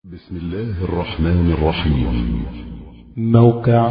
بسم الله الرحمن الرحيم موقع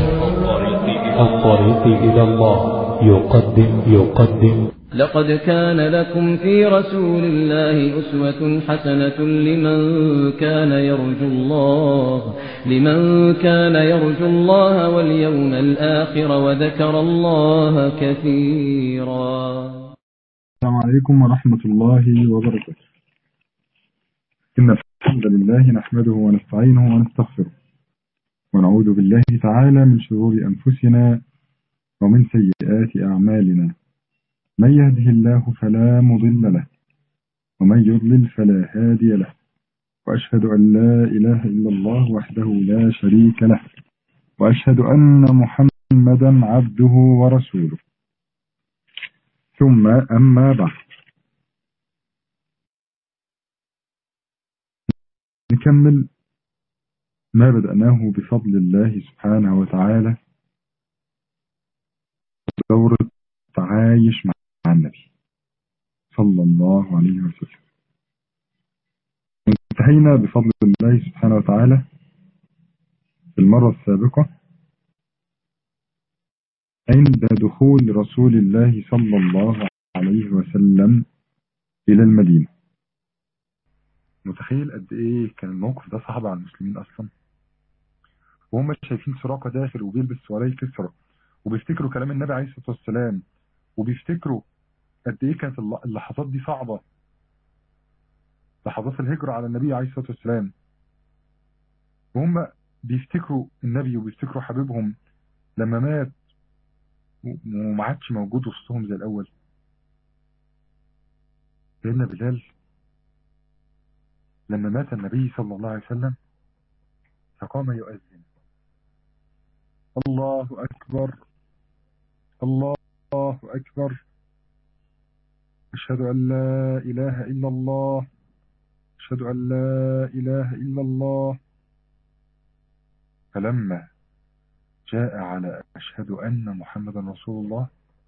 الطريق إلى الله يقدم يقدم لقد كان لكم في رسول الله أسوة حسنة لمن كان يرجو الله لمن كان يرجو الله واليوم الآخر وذكر الله كثيرا السلام عليكم ورحمة الله وبركاته إن الحمد لله نحمده ونستعينه ونستغفره ونعوذ بالله تعالى من شرور أنفسنا ومن سيئات أعمالنا من يهده الله فلا مضل له ومن يضلل فلا هادي له وأشهد أن لا إله إلا الله وحده لا شريك له وأشهد أن محمدا عبده ورسوله ثم أما بعد نكمل ما بدأناه بفضل الله سبحانه وتعالى دورة تعايش مع النبي صلى الله عليه وسلم انتهينا بفضل الله سبحانه وتعالى في المرة السابقة عند دخول رسول الله صلى الله عليه وسلم إلى المدينة متخيل قد إيه كان الموقف ده صعب على المسلمين أصلا وهم شايفين سراقة داخل وبيلبس سواري كسرى وبيفتكروا كلام النبي عليه الصلاة والسلام وبيفتكروا قد إيه كانت اللحظات دي صعبة لحظات الهجرة على النبي عليه الصلاة والسلام وهم بيفتكروا النبي وبيفتكروا حبيبهم لما مات وما عادش موجود وسطهم زي الأول سيدنا بلال لما مات النبي صلى الله عليه وسلم فقام يؤذن الله أكبر الله أكبر أشهد أن لا إله إلا الله أشهد أن لا إله إلا الله فلما جاء على أشهد أن محمدا رسول الله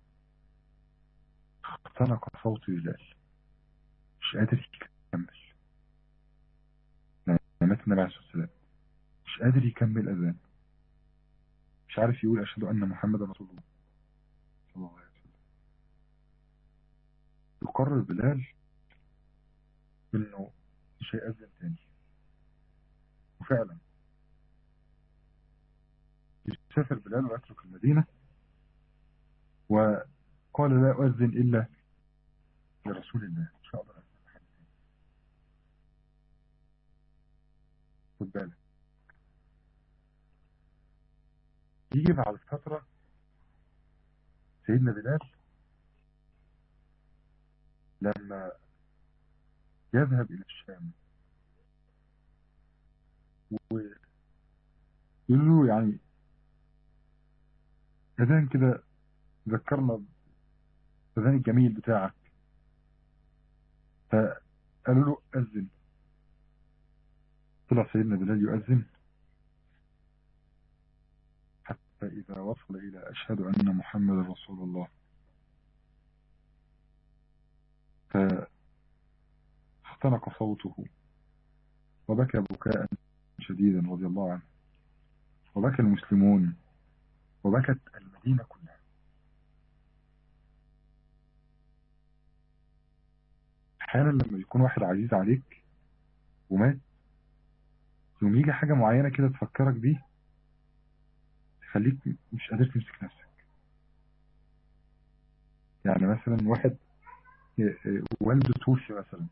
اختنق صوت بلال مش قادر يكمل مات النبي عليه الصلاة والسلام مش قادر يكمل أذان مش عارف يقول أشهد أن محمدا رسول الله صلى الله عليه وسلم يقرر بلال إنه مش هيأذن تاني وفعلا يسافر بلال ويترك المدينة وقال لا أؤذن إلا لرسول الله إن شاء الله خد بالك يجي بعد فترة سيدنا بلال لما يذهب إلى الشام ويقول له يعني أذان كده ذكرنا الأذان الجميل بتاعك فقالوا له أذن طلع سيدنا بلال يؤذن حتى إذا وصل إلى أشهد أن محمد رسول الله فاختنق صوته وبكى بكاء شديدا رضي الله عنه وبكى المسلمون وبكت المدينة كلها احيانا لما يكون واحد عزيز عليك ومات يوم يجي حاجة معينة كده تفكرك بيه تخليك مش قادر تمسك نفسك يعني مثلا واحد والده توفي مثلا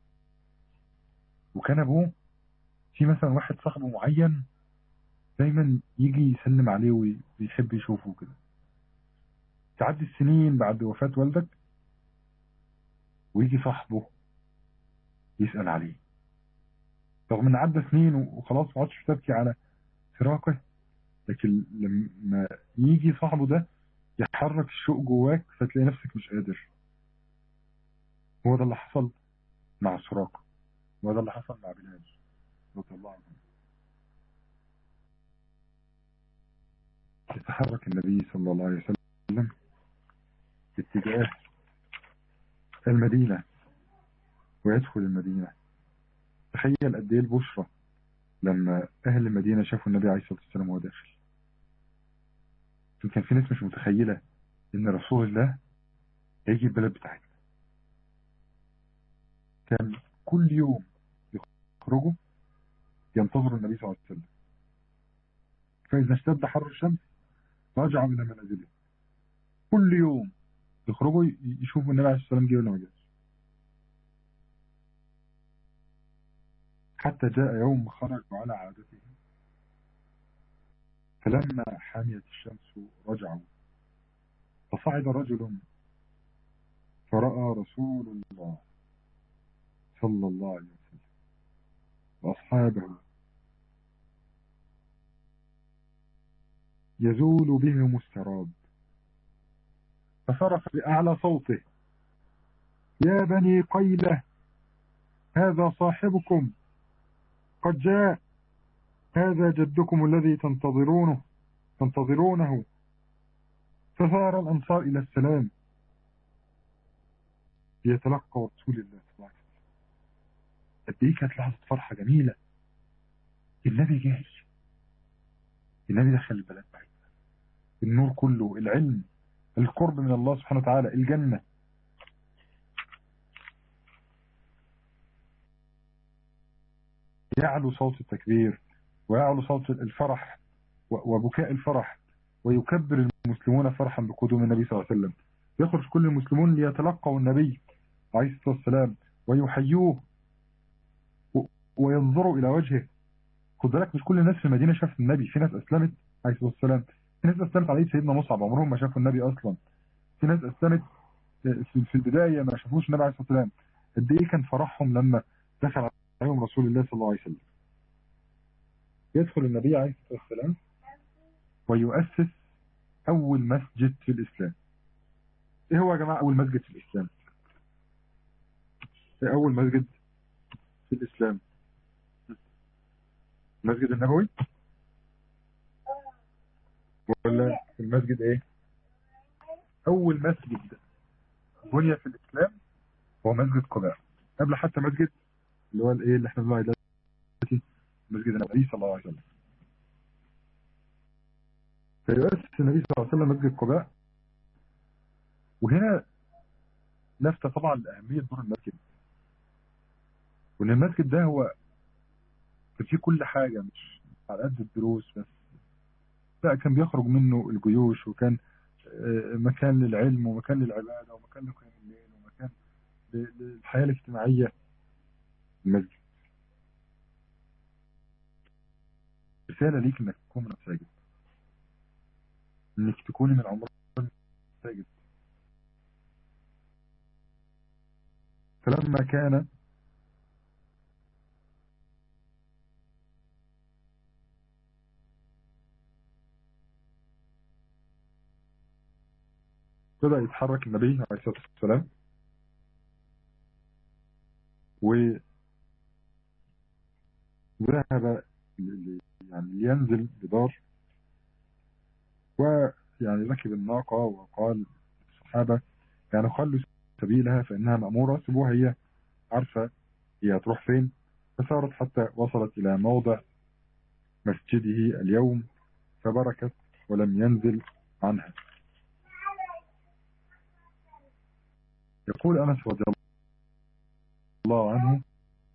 وكان ابوه في مثلا واحد صاحبه معين دايما يجي يسلم عليه ويحب يشوفه كده تعدي السنين بعد وفاة والدك ويجي صاحبه يسأل عليه رغم ان عدى سنين وخلاص ما عادش تبكي على فراقه لكن لما يجي صاحبه ده يحرك الشوق جواك فتلاقي نفسك مش قادر هو ده اللي حصل مع سراقه هو ده اللي حصل مع بلال رضي الله عنه يتحرك النبي صلى الله عليه وسلم باتجاه المدينة ويدخل المدينة تخيل قد ايه البشرى لما أهل المدينة شافوا النبي عليه الصلاة والسلام وهو داخل كان في ناس مش متخيلة إن رسول الله هيجي البلد بتاعتنا كان كل يوم يخرجوا ينتظروا النبي صلى الله عليه وسلم فإذا اشتد حر الشمس رجعوا إلى منازلهم كل يوم يخرجوا يشوفوا النبي عليه الصلاة والسلام جه ولا ما جاش حتى جاء يوم خرجوا على عادتهم فلما حاميت الشمس رجعوا فصعد رجل فرأى رسول الله صلى الله عليه وسلم وأصحابه يزول بهم السراب فصرخ بأعلى صوته يا بني قيلة هذا صاحبكم قد جاء هذا جدكم الذي تنتظرونه تنتظرونه فثار الأنصار إلى السلام ليتلقى رسول الله صلى الله عليه وسلم قد ايه كانت لحظة فرحة جميلة النبي جاي النبي دخل البلد بعيد النور كله العلم القرب من الله سبحانه وتعالى الجنة يعلو صوت التكبير ويعلو صوت الفرح وبكاء الفرح ويكبر المسلمون فرحا بقدوم النبي صلى الله عليه وسلم يخرج كل المسلمون ليتلقوا النبي عليه الصلاة والسلام ويحيوه وينظروا إلى وجهه خد بالك مش كل الناس في المدينة شافت النبي في ناس أسلمت عليه الصلاة والسلام في ناس أسلمت عليه سيدنا مصعب عمرهم ما شافوا النبي أصلا في ناس أسلمت في البداية ما شافوش النبي عليه الصلاة والسلام قد إيه كان فرحهم لما دخل عليهم رسول الله صلى الله عليه وسلم يدخل النبي عليه الصلاة والسلام ويؤسس أول مسجد في الإسلام إيه هو يا جماعة أول مسجد في الإسلام إيه أول مسجد في الإسلام المسجد النبوي ولا المسجد إيه أول مسجد بني في الإسلام هو مسجد قباء قبل حتى مسجد اللي هو الإيه اللي احنا بنقول عليه دلوقتي مسجد النبي صلى الله عليه وسلم فيؤسس النبي صلى الله عليه وسلم مسجد قباء وهنا لفتة طبعا لأهمية دور المسجد وإن المسجد ده هو كان فيه كل حاجة مش على قد الدروس بس لا كان بيخرج منه الجيوش وكان مكان للعلم ومكان للعبادة ومكان لقيام الليل ومكان للحياة الاجتماعية المسجد رسالة ليك انك تكون من المساجد انك تكوني من عمر المساجد فلما كان بدأ يتحرك النبي عليه الصلاة والسلام و ذهب يعني لينزل بدار ويعني ركب الناقة وقال الصحابة يعني خلوا سبيلها فإنها مأمورة سيبوها هي عارفة هي هتروح فين فسارت حتى وصلت إلى موضع مسجده اليوم فبركت ولم ينزل عنها يقول أنس رضي الله عنه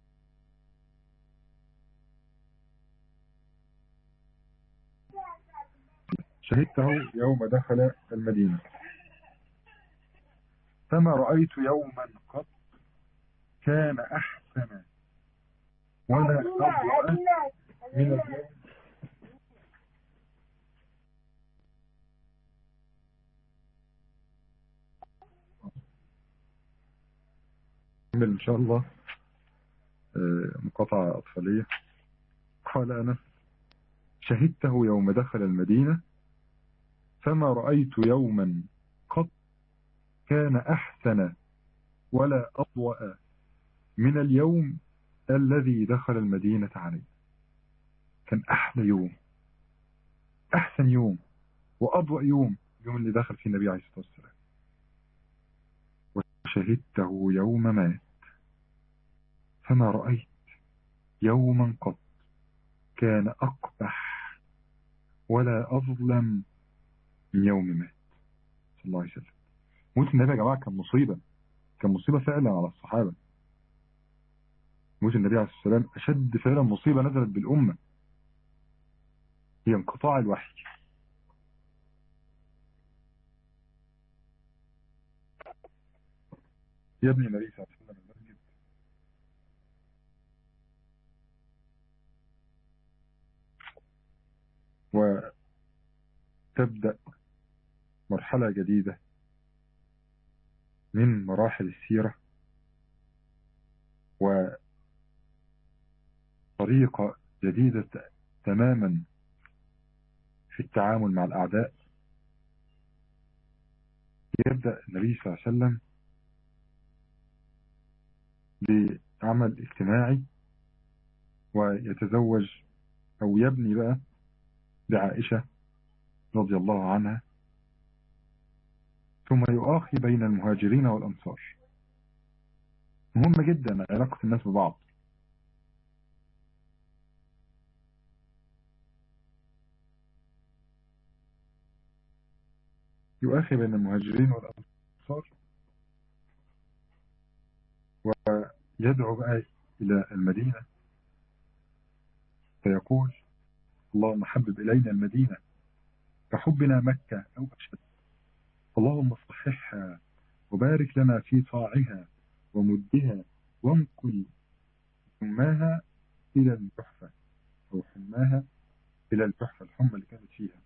شهدته يوم دخل المدينة فما رأيت يوما قط كان أحسن ولا أضوأ من اليوم نكمل إن شاء الله مقاطعة أطفالية قال أنس شهدته يوم دخل المدينة فما رأيت يوما قط كان أحسن ولا أضوأ من اليوم الذي دخل المدينة عليه كان أحلى يوم أحسن يوم وأضوأ يوم اليوم اللي دخل فيه النبي عليه الصلاة والسلام وشهدته يوم مات فما رأيت يوما قط كان أقبح ولا أظلم من يوم مات صلى الله عليه وسلم موت النبي يا جماعة كان مصيبة كان مصيبة فعلا على الصحابة موت النبي عليه الصلاة والسلام أشد فعلا مصيبة نزلت بالأمة هي انقطاع الوحي يبني النبي صلى الله عليه وسلم المسجد وتبدأ مرحلة جديدة من مراحل السيرة وطريقة جديدة تماما في التعامل مع الأعداء يبدأ النبي صلى الله عليه وسلم بعمل اجتماعي ويتزوج أو يبني بقى بعائشة رضي الله عنها ثم يؤاخي بين المهاجرين والأنصار مهم جدا علاقة الناس ببعض يؤاخي بين المهاجرين والأنصار ويدعو بقى إلى المدينة فيقول اللهم حبب إلينا المدينة كحبنا مكة أو أشد اللهم صححها وبارك لنا في طاعها ومدها وانقل حماها إلى الجحفة أو حماها إلى الجحفة الحمى اللي كانت فيها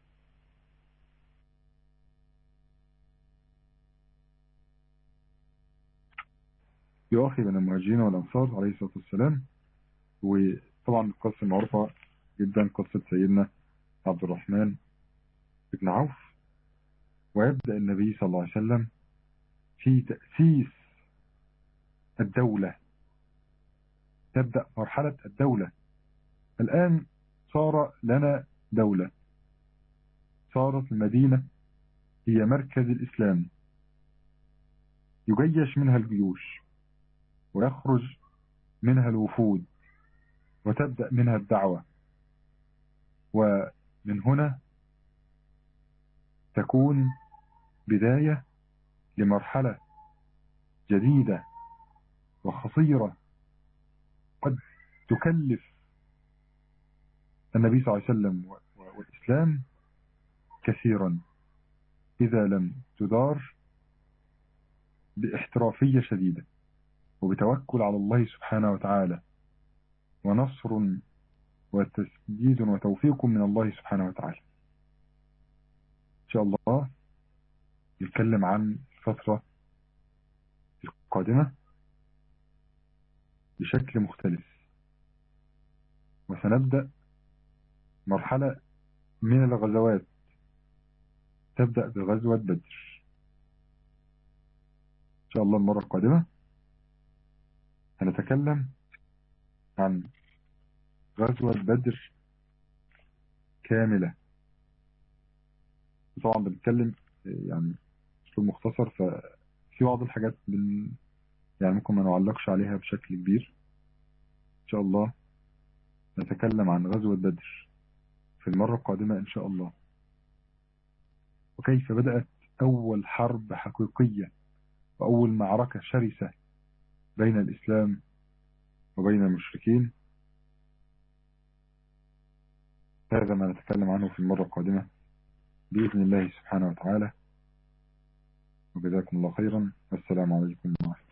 يؤخي بين المهاجرين والأنصار عليه الصلاة والسلام وطبعا القصة المعروفة جدا قصة سيدنا عبد الرحمن بن عوف ويبدأ النبي صلى الله عليه وسلم في تأسيس الدولة تبدأ مرحلة الدولة الآن صار لنا دولة صارت المدينة هي مركز الإسلام يجيش منها الجيوش ويخرج منها الوفود وتبدأ منها الدعوة ومن هنا تكون بداية لمرحلة جديدة وخطيرة قد تكلف النبي صلى الله عليه وسلم والإسلام كثيرا إذا لم تدار باحترافية شديدة وبتوكل على الله سبحانه وتعالى ونصر وتسديد وتوفيق من الله سبحانه وتعالى إن شاء الله نتكلم عن الفترة القادمة بشكل مختلف وسنبدأ مرحلة من الغزوات تبدأ بغزوة بدر إن شاء الله المرة القادمة هنتكلم عن غزوة بدر كاملة طبعا بنتكلم يعني اسلوب مختصر ففي بعض الحاجات بن يعني ممكن ما نعلقش عليها بشكل كبير ان شاء الله نتكلم عن غزوة بدر في المرة القادمة ان شاء الله وكيف بدأت اول حرب حقيقية واول معركة شرسة بين الاسلام وبين المشركين هذا ما نتكلم عنه في المرة القادمة بإذن الله سبحانه وتعالى وجزاكم الله خيرا والسلام عليكم ورحمة الله